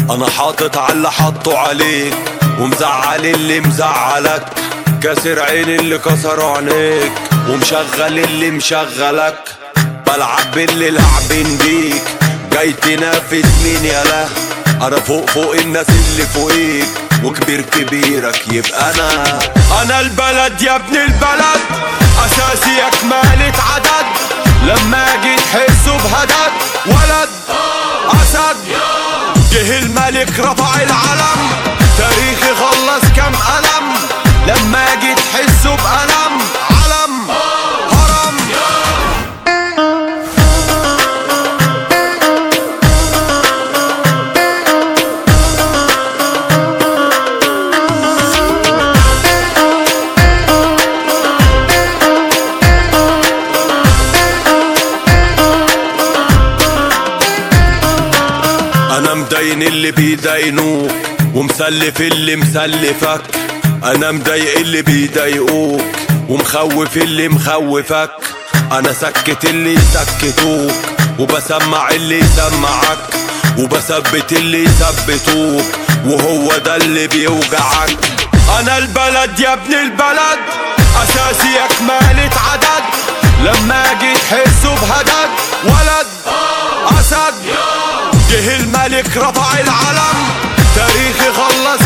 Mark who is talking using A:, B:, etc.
A: انا حاطط على اللي حاطه عليك ومزعل اللي مزعلك كاسر عين اللي كسروا عينيك ومشغل اللي مشغلك بلعب باللي لعبين بيك جاي تنافس مين يالا انا فوق فوق الناس اللي فوقيك وكبير كبيرك يبقى انا انا البلد يا ابن البلد اساسي اكمالة عدد لما اجي تحسوا بهدد ولد اسد جه الملك رفع العلم تاريخي خلص كم قلم لما اجي تحسوا بألم علم هرم انا مدين اللي بيدينوك ومسلف اللي مسلفك انا مضايق اللي بيضايقوك ومخوف اللي مخوفك انا سكت اللي يسكتوك وبسمع اللي يسمعك وبثبت اللي يثبتوك وهو ده اللي بيوجعك انا البلد يا ابن البلد اساسي اكمالة عدد لما اجي تحسوا بهدد ولد اسد جه الملك رفع العلم تاريخي خلص